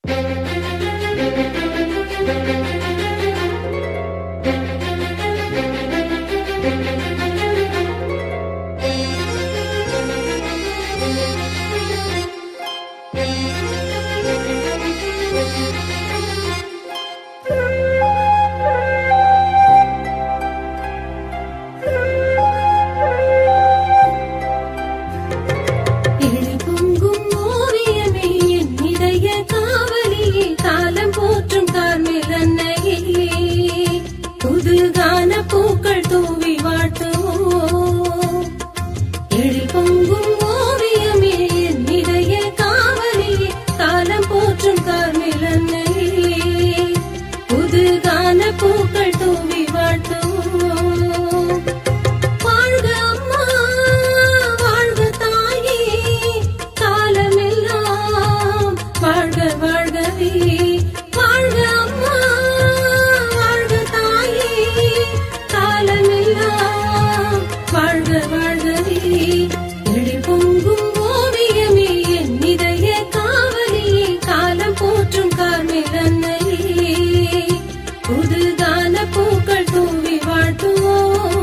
எழில் பொங்கும் ஓவியமே என் இதய காவலியே காலம் போற்றும் கார்மேல் அன்னையே புது கான பூக்கள் தூவி வாழ்த்துவோம் எழில் பொங்கும் ஓவியமே என் இதய காவலியே காலம் போற்றும் கார்மேல் அன்னையே புது கான பூக்கள் தூவி வாழ்த்துவோம் வாழ்க அம்மா வாழ்க தாயே காலமெல்லாம் வாழ்க வாழ்கவே வாழ்க அம்மா வாழ்க தாயே காலமெல்லாம் வாழ்க வாழ்கவே எழில் பொங்கும் ஓவியமே என் இதய காவலியே காலம் போற்றும் கார்மேல் அன்னையே புது கான பூக்கள் தூவி வாழ்த்துவோம்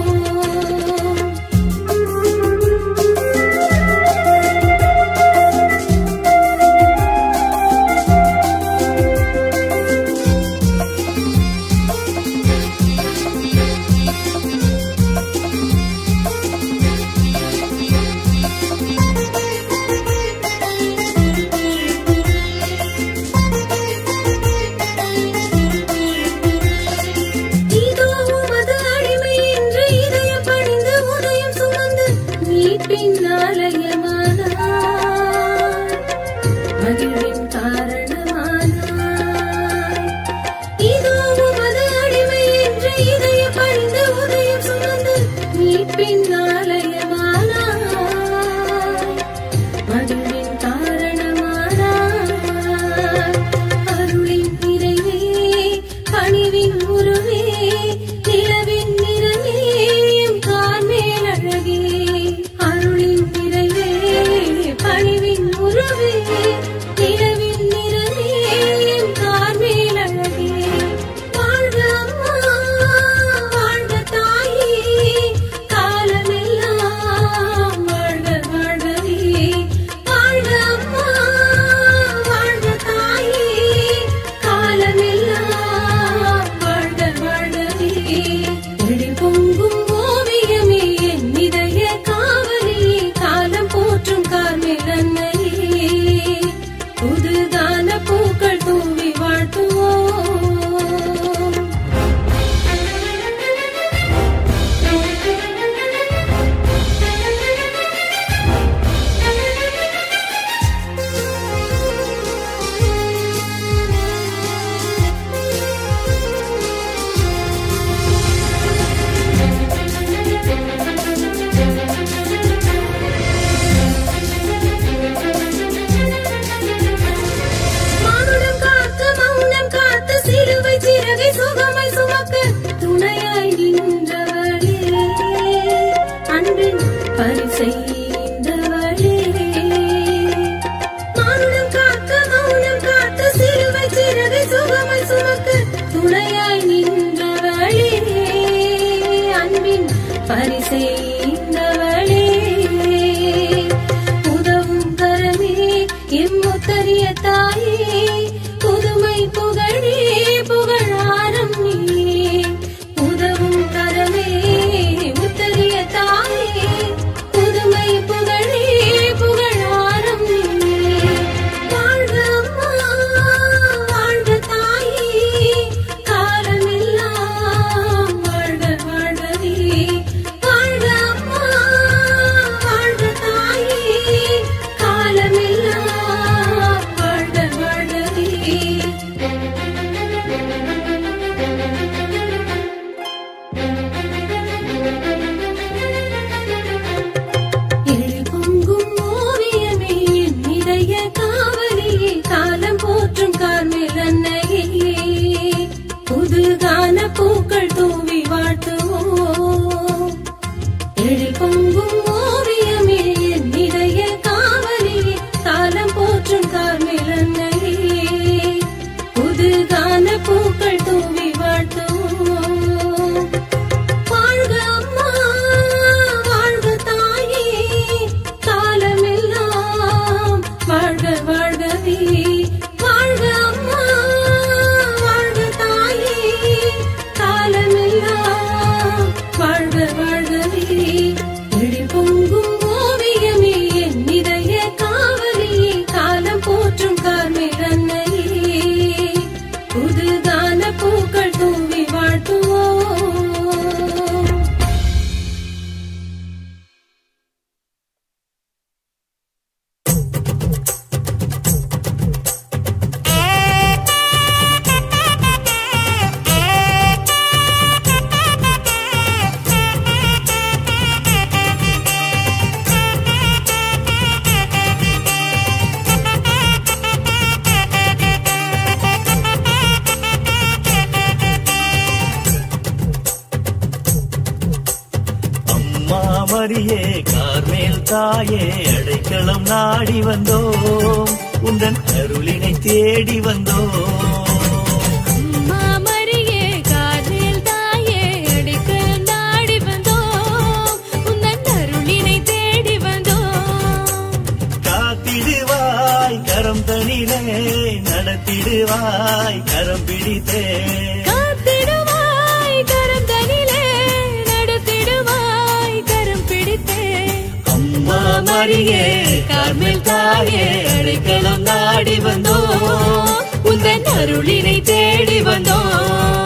மரியே கார்மேல் தாயே அடைக்கலம் நாடி வந்தோம் உந்தன் அருளினை தேடி வந்தோம் மாமரியே காதில் தாயே அடிக்கல் நாடி வந்தோம் உந்தன் அருளினை தேடி வந்தோம் காத்திடுவாய் கரம் தனிலே நடத்திடுவாய் கரம் பிடித்தே காத்திடுவாய் கரம் தனிலே நடத்திடுவாய் கரம் பிடித்தே அம்மா மரியே கார்மேல் தாயே அடைக்கலம் நாடி வந்தோம் உந்தன் அருளினை தேடி வந்தோம்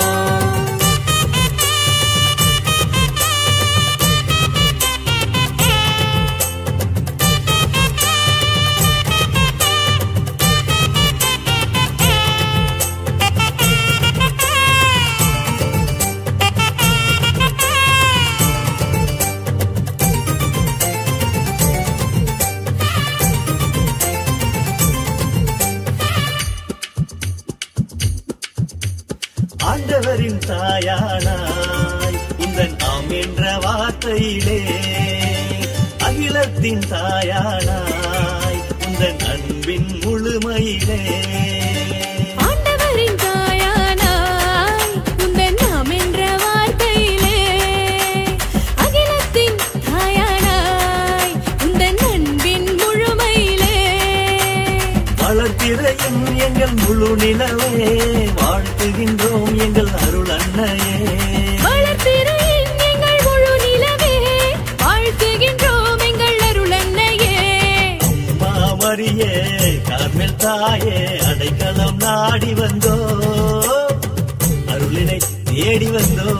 ஆண்டவரின் தாயானாய் உந்தன் ஆம் என்ற வார்த்தையிலே அகிலத்தின் தாயானாய் உந்தன் அன்பின் முழுமையிலே ஆண்டவரின் தாயானாய் உந்தன் நாம் என்ற வார்த்தையிலே அகிலத்தின் தாயானாய் உந்தன் அன்பின் முழுமையிலே வளர்த்திரையும் எங்கள் முழு நிலவே வாழ்த்துகின்றோம் எங்கள் அருள் அன்னையே வளர்த்திரையின் எங்கள் முழு நிலவே வாழ்த்துகின்றோம் எங்கள் அருள் அன்னையே அம்மா மரியே கார்மேல் தாயே அடைக்கலம் நாடி வந்தோ அருளினை தேடி வந்தோ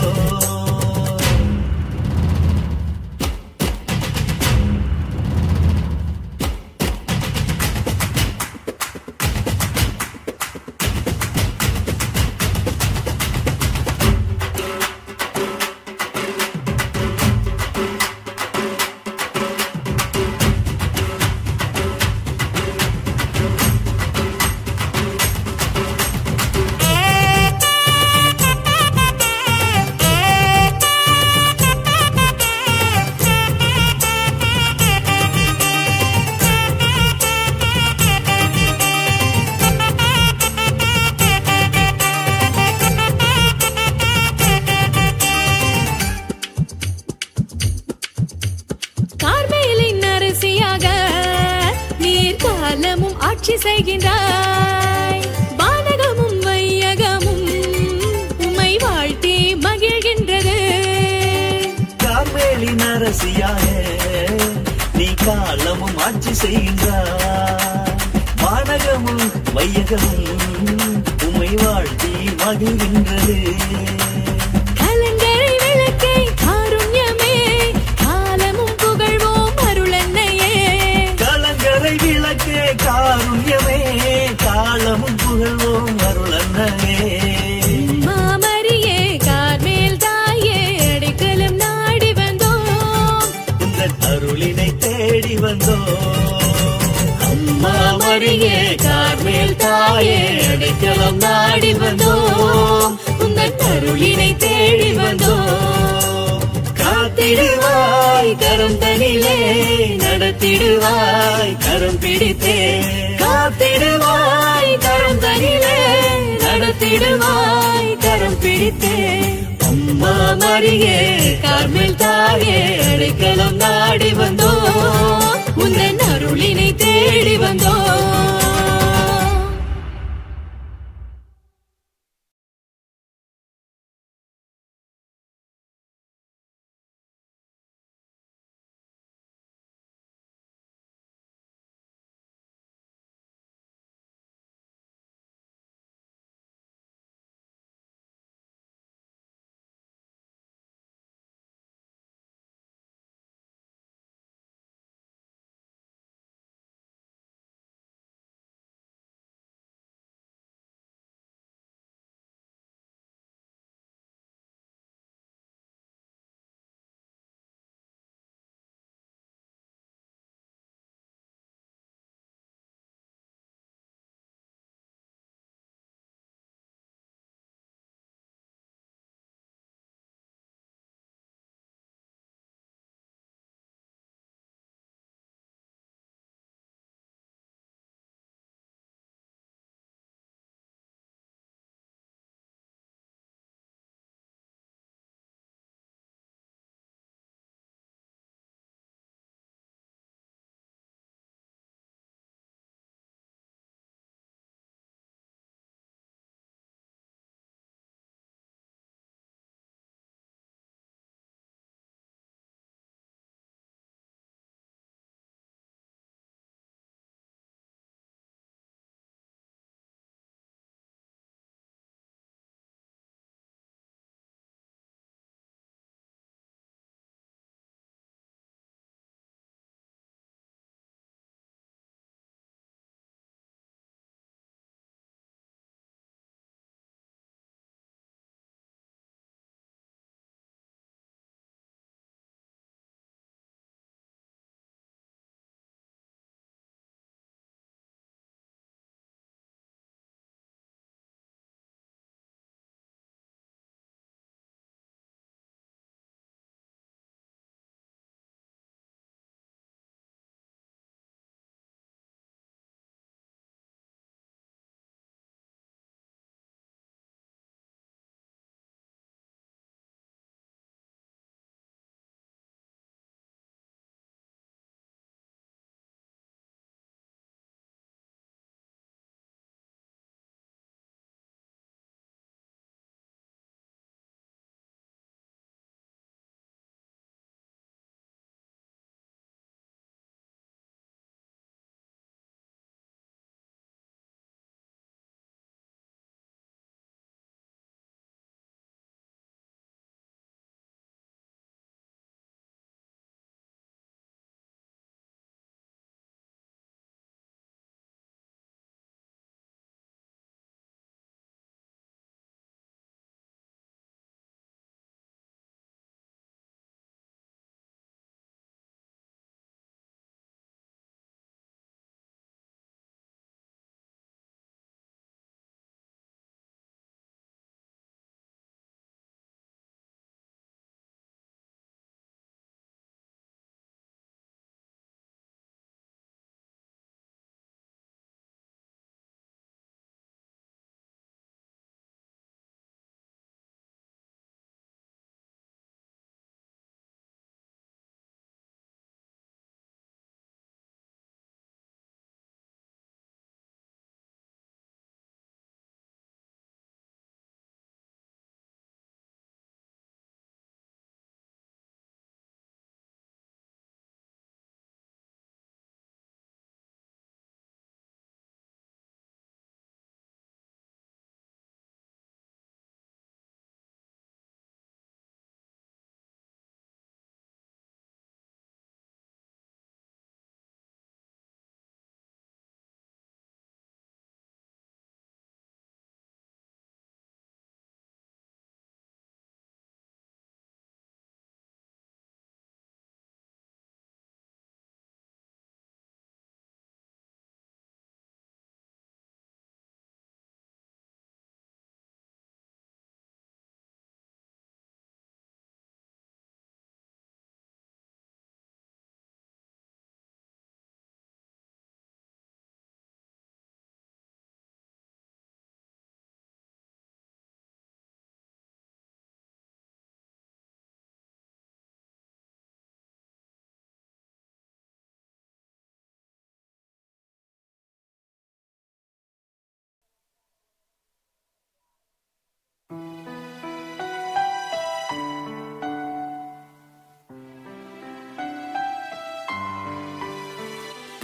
கார்மேலின் அரசியாக நீர் காலமும் ஆட்சி செய்கின்றாய் வானகமும் வையகமும் உம்மை வாழ்த்தி மகிழ்கின்றது கார்மேலின் அரசியாக நீ காலமும் ஆட்சி செய்கின்றாய் வானகமும் வையகமும் உம்மை வாழ்த்தி மகிழ்கின்றது கலங்கரை விளக்கே காருண்யமே காலமும் புகழ்வோம் அருளன்னையே கலங்கரை விளக்கே காருண்யமே காலமும் புகழ்வோம் அருளன்னே மாமரியே கார்மேல் தாயே அடைக்கலம் நாடி வந்தோம் உந்தன் அருளினை தேடி வந்தோம் அம்மா மரியே கார்மேல் தாயே அடைக்கலம் நாடி வந்தோம் உங்கள் அருளினை தேடி வந்தோம் காத்திடுவாய் கரம் தனிலே நடத்திடுவாய் கரம் பிடித்தே காத்திடுவாய் கரம் தனிலே நடத்திடுவாய் கரம் பிடித்தே அம்மா மரியே கார்மேல் தாயே அடைக்கலம் நாடி வந்தோம் உந்தன் அருளினை தேடி வந்தோம்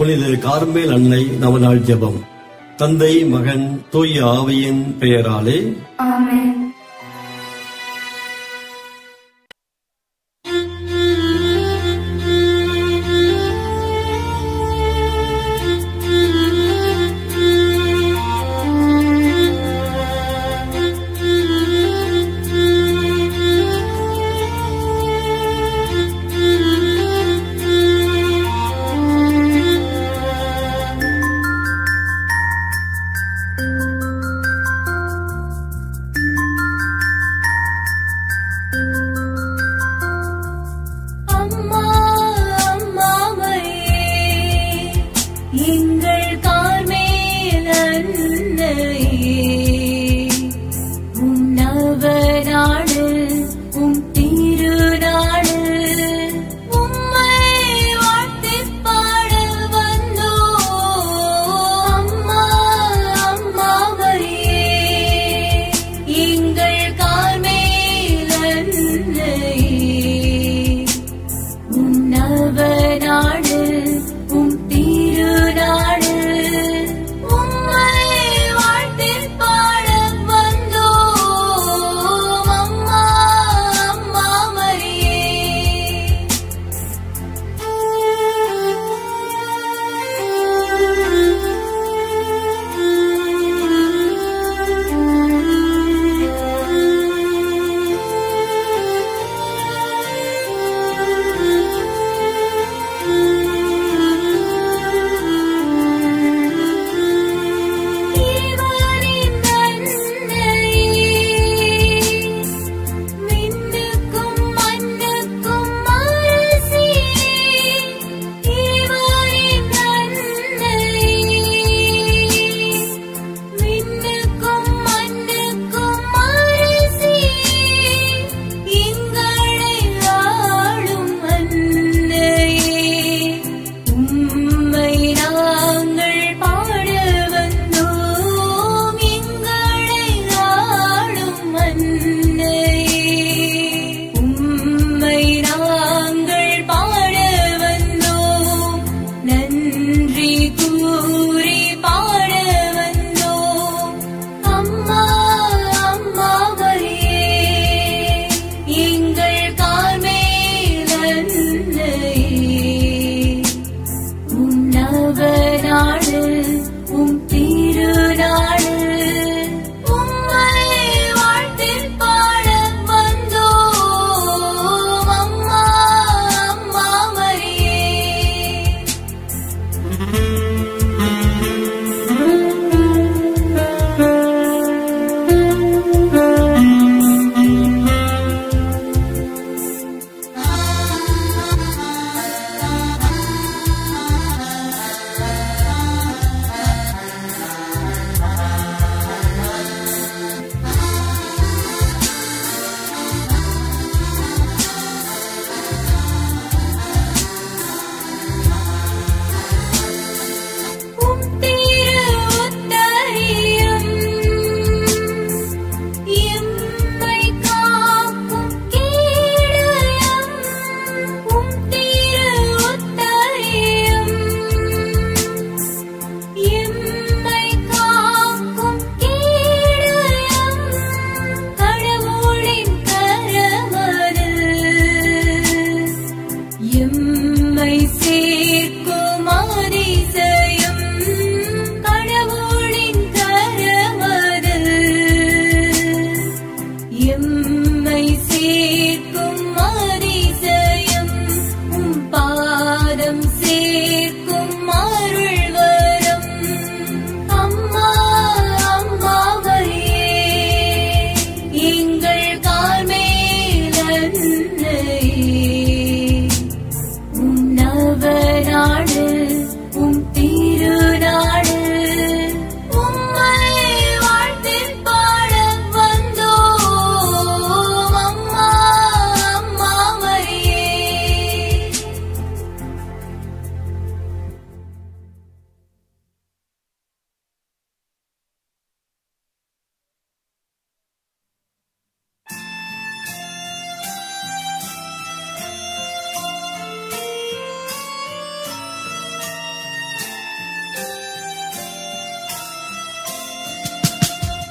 புனித கார்மேல் அன்னை நவநாள் ஜெபம் தந்தை மகன் தூய ஆவியின் பெயராலே ஆமென்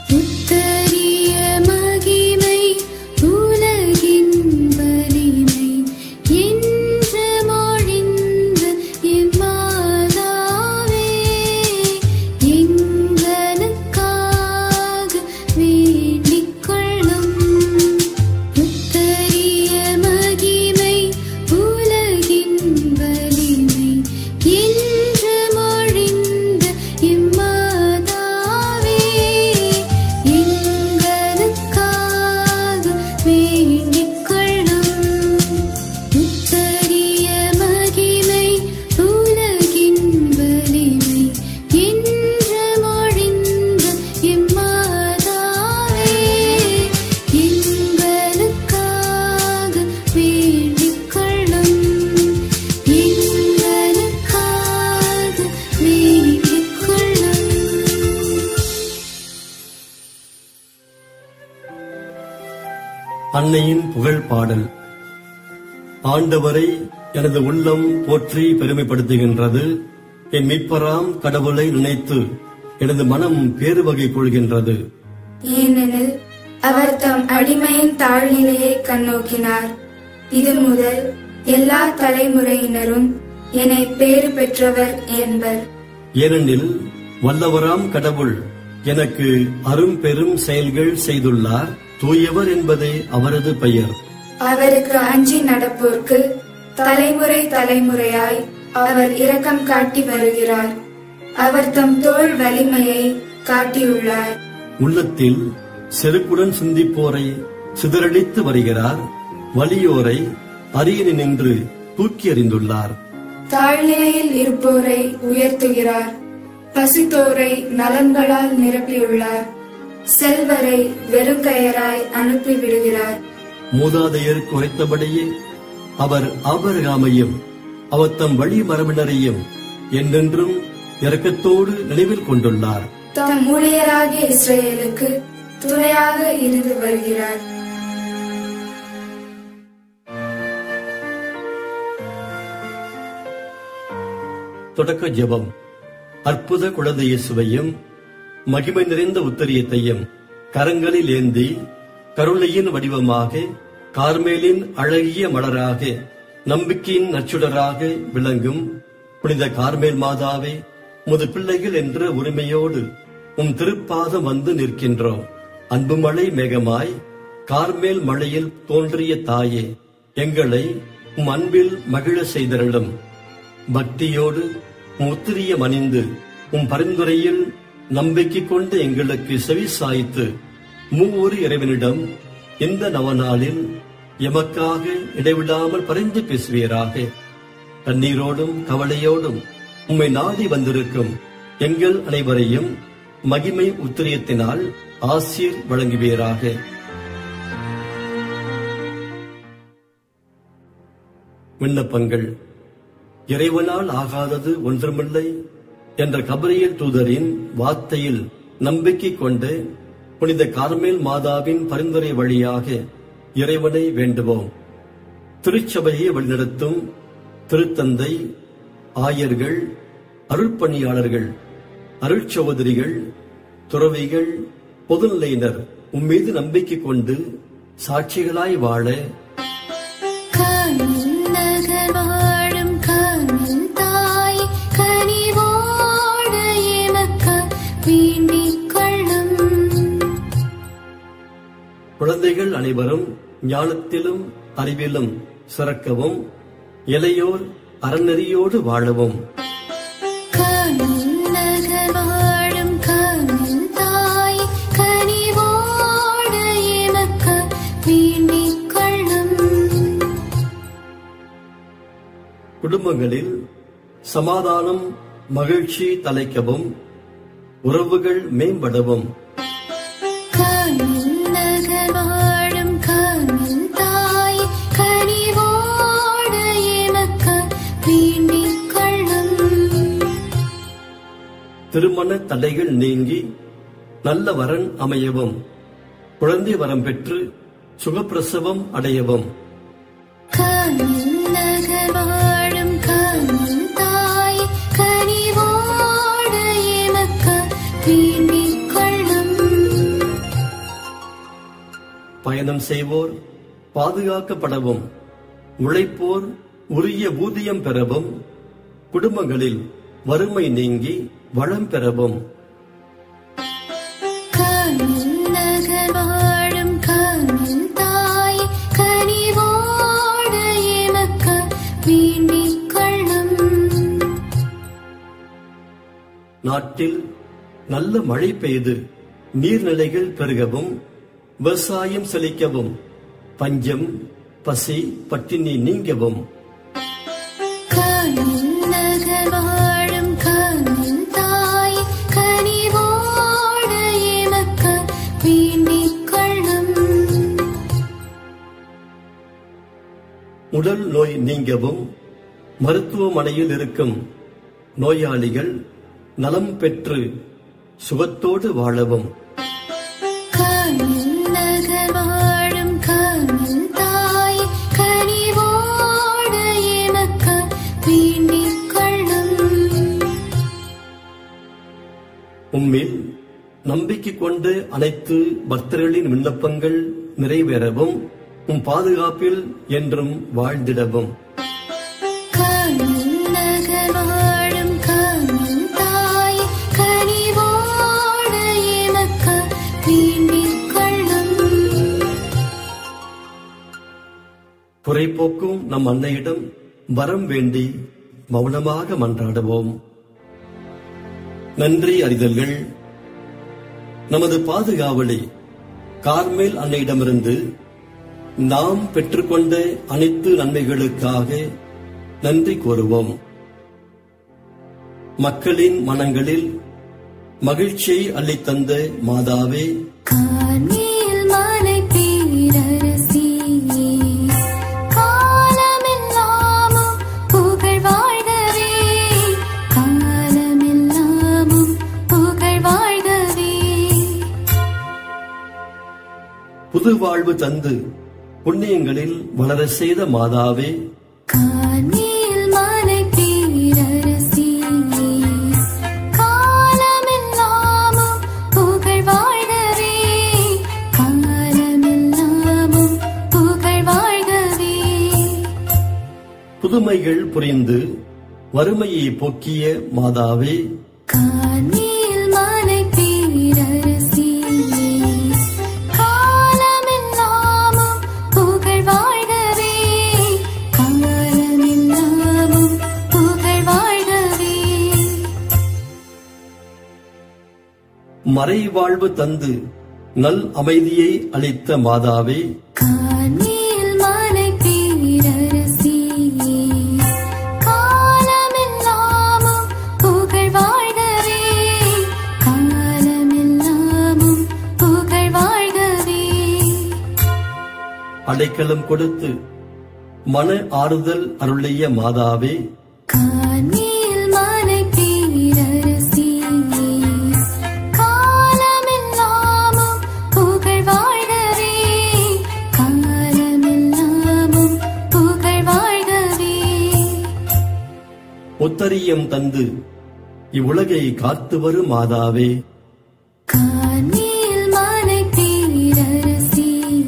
உத்தரிய மகிமை உலகின் வலிமை என்று மொழிந்த இம்மாதாவே எங்களுக்காக வேண்டிக் கொள்ளும் உத்தரிய மகிமை உலகின் வலிமை என்று மொழிந்த இம்மாதாவே எங்களுக்காக வேண்டிக் கொள்ளும் உத்தரிய மகிமை உலகின் வலிமை என்று மொழிந்த இம்மாதாவே எங்களுக்காக வேண்டிக் கொள்ளும் எங்களுக்காக வேண்டிக் கொள்ளும் அன்னையின் புகழ் பாடல் ஆண்டவரை எனது உள்ளம் போற்றி பெருமைப்படுத்துகின்றது என் மீட்பராம் கடவுளை நினைத்து எனது மனம் பேருவகை கொள்கின்றது ஏனெனில் அவர் தம் அடிமையின் தாழ்நிலையை கண்ணோக்கினார் இது முதல் எல்லா தலைமுறையினரும் என்னை பேறு பெற்றவர் என்பர் ஏனெனில் வல்லவராம் கடவுள் எனக்கு அரும் பெரும் செயல்கள் செய்துள்ளார் தூயவர் என்பதே அவரது பெயர் அவருக்கு அஞ்சி நடப்போர்க்கு தலைமுறை தலைமுறையாய் அவர் இரக்கம் காட்டி வருகிறார் அவர் தம் தோள் வலிமையை காட்டியுள்ளார் உள்ளத்தில் செருக்குடன் சிந்திப்போரை சிதறடித்து வருகிறார் வலியோரை அரியணை நின்று தூக்கி எறிந்துள்ளார் தாழ்நிலையில் இருப்போரை உயர்த்துகிறார் பசித்தோரை நலன்களால் நிரப்பியுள்ளார் செல்வரை வெறுங்கையராய் அனுப்பிவிடுகிறார் மூதாதையருக்கு உரைத்தபடியே அவர் ஆபரகாமையும் அவர் தம் வழி மரபினரையும் என்றென்றும் இரக்கத்தோடு நினைவில் கொண்டுள்ளார் தம் ஊழியராகிய இஸ்ரேலுக்கு துணையாக இருந்து வருகிறார் தொடக்க ஜெபம் அற்புத குழந்தை இயேசுவையும் மகிமை நிறைந்த உத்தரியத்தையும் கரங்களில் ஏந்தி கருணையின் வடிவமாக கார்மேலின் அழகிய மலராக நம்பிக்கையின் நச்சுடராக விளங்கும் புனித கார்மேல் மாதாவே முது பிள்ளைகள் என்ற உரிமையோடு உம் திருப்பாதம் வந்து நிற்கின்றோம் அன்பு மழை மேகமாய் கார்மேல் மழையில் தோன்றிய தாயே எங்களை உம் அன்பில் மகிழ செய்தருளும் பக்தியோடு உம் உத்திரியம் அணிந்து உம் பரிந்துரையில் நம்பிக்கை கொண்டு எங்களுக்கு செவி சாய்த்து மூவொரு இறைவனிடம் இந்த நவநாளில் எமக்காக இடைவிடாமல் பரிந்து பேசுவீராக கண்ணீரோடும் கவலையோடும் உம்மை நாடி வந்திருக்கும் எங்கள் அனைவரையும் மகிமை உத்திரியத்தினால் ஆசீர் வழங்குவீராக விண்ணப்பங்கள் இறைவனால் ஆகாதது ஒன்றுமில்லை என்ற கபரியல் தூதரின் வார்த்தையில் நம்பிக்கை கொண்டு புனித கார்மேல் மாதாவின் பரிந்துரை வழியாக இறைவனை வேண்டுவோம் திருச்சபையை வழிநடத்தும் திருத்தந்தை ஆயர்கள் அருட்பணியாளர்கள் அருட்சகோதரிகள் துறவிகள் பொதுநிலையினர் உம்மீது நம்பிக்கை கொண்டு சாட்சிகளாய் வாழ காணில் நகர் வாழும் காணில் தாய் கனிவோடு எமக்காய் வேண்டிக் கொள்ளும் குழந்தைகள் அனைவரும் ஞானத்திலும் அறிவிலும் சிறக்கவும் இளையோர் அறநெறியோடு வாழவும் காணில் நகர் வாழும் காணில் தாய் கனிவோடு எமக்காய் வேண்டிக் கொள்ளும் குடும்பங்களில் சமாதானம் மகிழ்ச்சி தலைக்கவும் உறவுகள் மேம்படவும் காணில் நகர் வாழும் காணில் தாய் கனிவோடு எமக்காய் வேண்டிக் கொள்ளும் திருமண தடைகள் நீங்கி நல்ல வரன் அமையவும் குழந்தை வரம் பெற்று சுகப்பிரசவம் அடையவும் காணில் நகர் வாழும் காணில் தாய் கனிவோடு எமக்காய் வேண்டிக் கொள்ளும் பயணம் செய்வோர் பாதுகாக்கப்படவும் உழைப்போர் உரிய ஊதியம் பெறவும் குடும்பங்களில் வறுமை நீங்கி வளம் பெறவும் காணில் நகர் வாழும் காணில் தாய் கனிவோடு எமக்கு வேண்டிக் கொள்ளும் நாட்டில் நல்ல மழை பெய்து நீர்நிலைகள் பெருகவும் விவசாயம் செழிக்கவும் பஞ்சம் பசி பட்டினி நீங்கவும் காணில் நகர் வாழும் காணில் தாய் கனிவோடு எமக்கு வேண்டிக் கொள்ளும் உடல் நோய் நீங்கவும் மருத்துவமனையில் இருக்கும் நோயாளிகள் நலம் பெற்று சுகத்தோடு வாழவும் காணில் நகர் வாழும் காணில் தாய் கனிவோடு எமக்கு வேண்டிக் கொள்ளும் உம்மில் நம்பிக்கை கொண்டு அனைத்து பக்தர்களின் விண்ணப்பங்கள் நிறைவேறவும் உம் பாதுகாப்பில் என்றும் வாழ்ந்திடவும் காணில் நகர் வாழும் காணில் தாய் கனிவோடு எமக்கு வேண்டிக் கொள்ளும் குறைபோக்கும் நம் அன்னையிடம் வரம் வேண்டி மௌனமாக மன்றாடுவோம் நன்றி அறிதல்கள் நமது பாதுகாவலி கார்மேல் அன்னையிடமிருந்து நாம் பெற்றுக்கொண்ட அனைத்து நன்மைகளுக்காக நன்றி கூறுவோம் மக்களின் மனங்களில் மகிழ்ச்சியை அள்ளித்தந்த மாதாவே கார்மேல் மலை பேரரசி காலமெல்லாமும் புகழ் வாழ்கவே காலமெல்லாமும் புகழ் வாழ்கவே புது வாழ்வு தந்து புண்ணியங்களில் வளர செய்த மாதாவே கார்மேல் மலை பேரரசி காலமெல்லாமும் புகழ் வாழ்கவே காலமெல்லாமும் புகழ் வாழ்கவே புதுமைகள் புரிந்து வறுமையை போக்கிய மாதாவே கார்மேல் மலை பேரரசி காலமெல்லாமும் புகழ் வாழ்கவே காலமெல்லாமும் புகழ் வாழ்கவே மறைவாழ்வு தந்து நல் அமைதியை அளித்த மாதாவே கார்மேல் மலை பேரரசி காலமெல்லாமும் புகழ் வாழ்கவே காலமெல்லாமும் புகழ் வாழ்கவே அடைக்கலம் கொடுத்து மன ஆறுதல் அருளிய மாதாவே கார்மேல் மலை பேரரசி காலமெல்லாமும் புகழ் வாழ்கவே காலமெல்லாமும் புகழ் வாழ்கவே உத்தரியம் தந்து இவ்வுலகை காத்து வரும் மாதாவே கார்மேல் மலை பேரரசி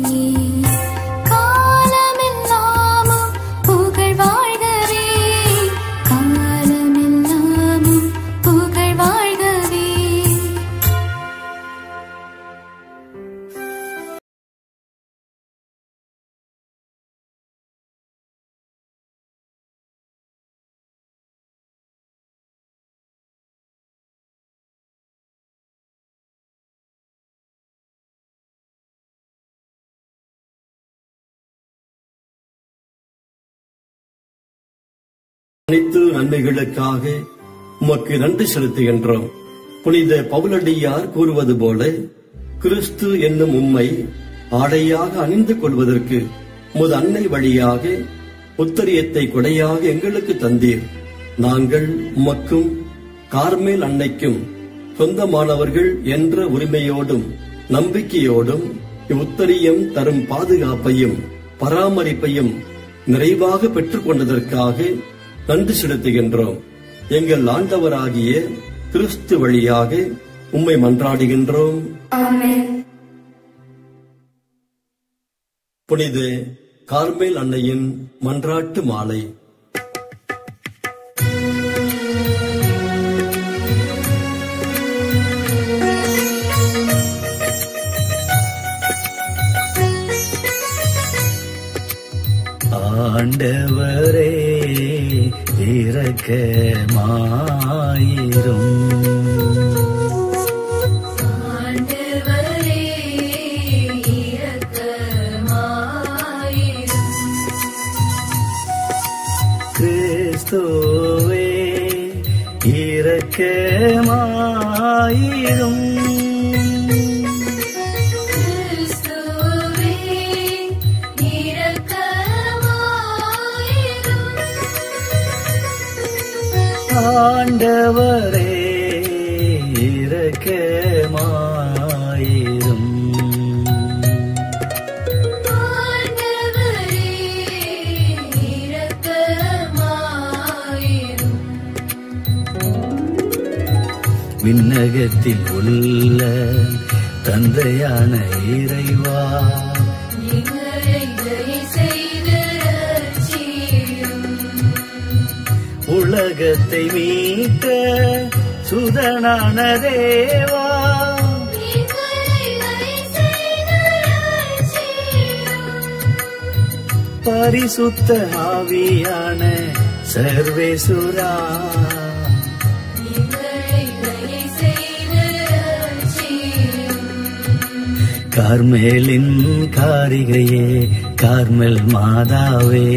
காலமெல்லாமும் புகழ் வாழ்கவே காலமெல்லாமும் புகழ் வாழ்கவே அனைத்து நன்மைகளுக்காக உமக்கு நன்றி செலுத்துகின்றோம் புனித பவுலடியார் கூறுவது போல கிறிஸ்து என்னும் உம்மை ஆடையாக அணிந்து கொள்வதற்கு முது அன்னை வழியாக உத்தரியத்தை கொடையாக எங்களுக்கு தந்தீர் நாங்கள் உமக்கும் கார்மேல் அன்னைக்கும் சொந்தமானவர்கள் என்ற உரிமையோடும் நம்பிக்கையோடும் இவ்வுத்தரியம் தரும் பாதுகாப்பையும் பராமரிப்பையும் நிறைவாக பெற்றுக் கொண்டதற்காக நன்றி செலுத்துகின்றோம் எங்கள் ஆண்டவராகிய கிறிஸ்து வழியாக உம்மை மன்றாடுகின்றோம் ஆமென் புனித கார்மேல் அன்னையின் மன்றாட்டு மாலை ஆண்டவரே இரக்கமாயிரும் ஆண்டவரே இரக்கமாயிரும் கிறிஸ்துவே இரக்கமாயிரும் கிறிஸ்துவே இரக்கமாயிரும் ஆண்டவரே இரக்கமாயிரும் ஆண்டவரே இரக்கமாயிரும் விண்ணகத்தில் உள்ள தந்தையான இறைவா எங்களை தயை செய்து ரட்சியும் உலகத்தை மீட்க சுதனான தேவா எங்களை தயை செய்து ரட்சியும் பரிசுத்த ஆவியான சர்வேசுரா எங்களை தயை செய்து ரட்சியும் கார்மேலின் காரிகையே கார்மெல் மாதாவே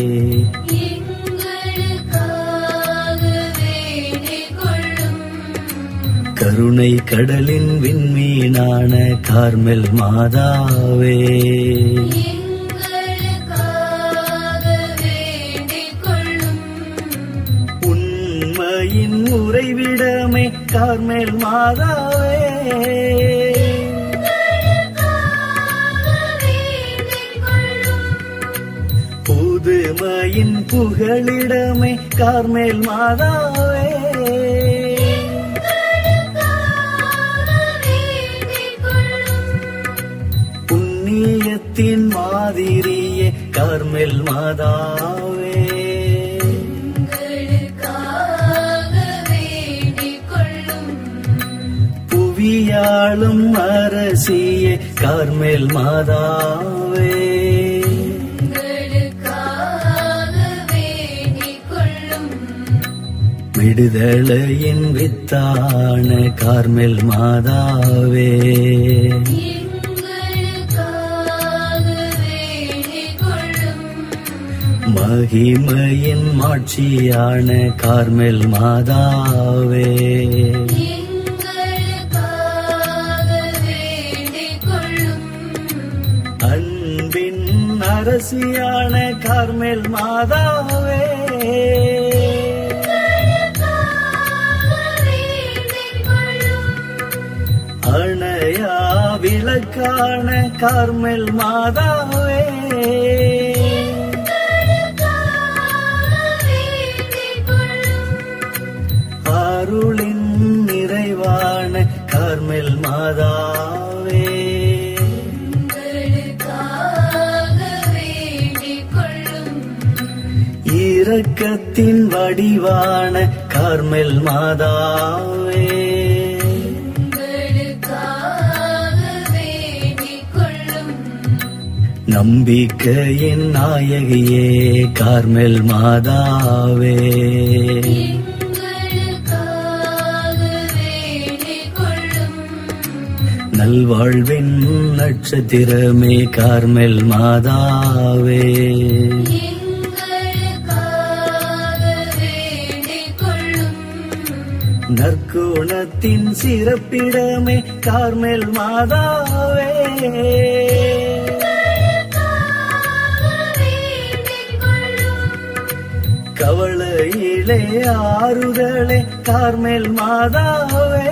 எங்களுக்காக வேண்டிக் கொள்ளும் கருணை கடலின் விண்மீனான கார்மெல் மாதாவே எங்களுக்காக வேண்டிக் கொள்ளும் உண்மையின் உறைவிடமே கார்மேல் மாதாவே புதுமையின் புகழிடமே கார்மேல் மாதாவே புண்ணியத்தின் மாதிரியே கார்மேல் மாதாவே புவியாளும் அரசியே கார்மேல் மாதாவே விடுதலையின் வித்தான கார்மெல் மாதாவே மகிமையின் மாட்சியான கார்மெல் மாதாவே அன்பின் அரசியான கார்மெல் மாதாவே அணையா விளக்கான கார்மெல் மாதாவே அருளின் நிறைவான கார்மெல் மாதாவே இரக்கத்தின் வடிவான கார்மெல் மாதாவே நம்பிக்கையின் நாயகியே கார்மெல் மாதாவே நல்வாழ்வின் நட்சத்திரமே கார்மெல் மாதாவே நற்குணத்தின் சிறப்பிடமே கார்மெல் மாதாவே கவலையிலே ஆறுதலே கார்மெல் மாதாவே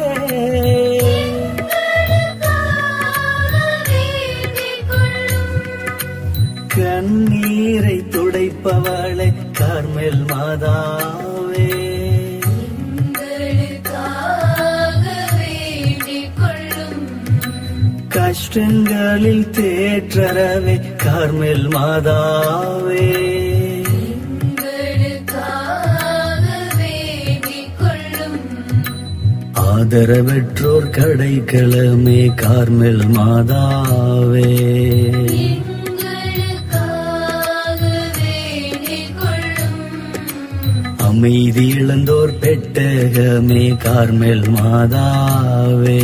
கண்ணீரை துடைப்பவளே கார்மெல் மாதாவே கஷ்டங்களில் தேற்றரவே கார்மேல் மாதாவே எங்களுக்காக வேண்டிக் கொள்ளும் ஆதரவற்றோர் கடைக்கிழமே கார்மேல் மாதாவே எங்களுக்காக வேண்டிக் கொள்ளும் அமைதி இழந்தோர் பெட்டகமே கார்மேல் மாதாவே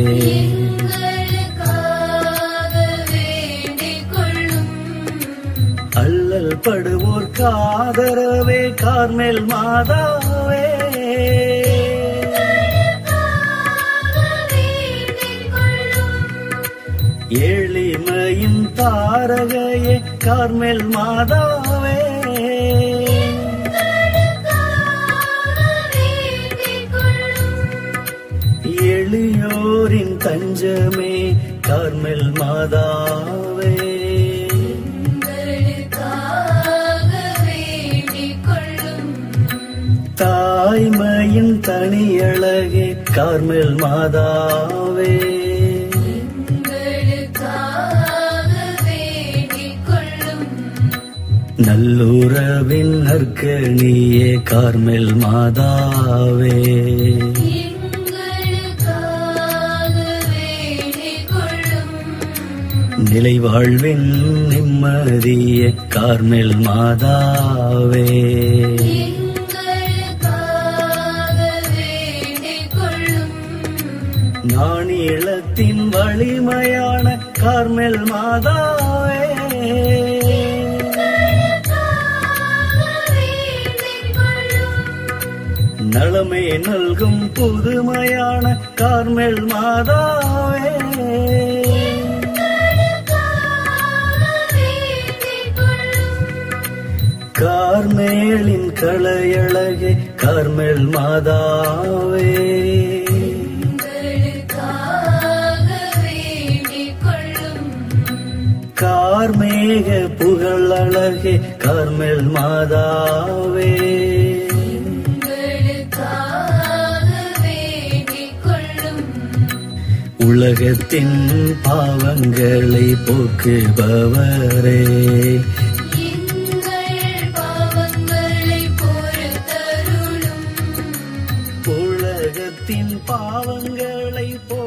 எங்களுக்காக வேண்டிக் கொள்ளும் அல்லல் படுவோர் காதரவே கார்மேல் மாதாவே வேண்டிக் கொள்ளும் எளிமையின் தாரகையே கார்மேல் மாதாவே வேண்டிக் கொள்ளும் எளியோரின் தஞ்சமே கார்மேல் மாதாவே எங்களுக்காக வேண்டிக் கொள்ளும் தாய்மையின் தனியழகே கார்மேல் மாதாவே எங்களுக்காக வேண்டிக் கொள்ளும் நல்லுறவின் நற்கணியே கார்மேல் மாதாவே எங்களுக்காக வேண்டிக் கொள்ளும் நிலை வாழ்வின் நிம்மதியே கார்மேல் மாதாவே எங்களுக்காக வேண்டிக் கொள்ளும் நாணிலத்தின் வலிமையான கார்மேல் மாதாவே வேண்டிக் கொள்ளும் நலமே நல்கும் புதுமையான கார்மேல் மாதாவே வேண்டிக் கொள்ளும் கார்மேலின் களையழகே கார்மேல் மாதாவே எங்களுக்காக வேண்டிக் கொள்ளும் கார்மேக புகழ் அழகே கார்மேல் மாதாவே எங்களுக்காக வேண்டிக் கொள்ளும் உலகத்தின் பாவங்களை போக்குபவரே எங்கள் பாவங்களை பொறுத்தருளும் உலகத்தின் பாவங்களை போ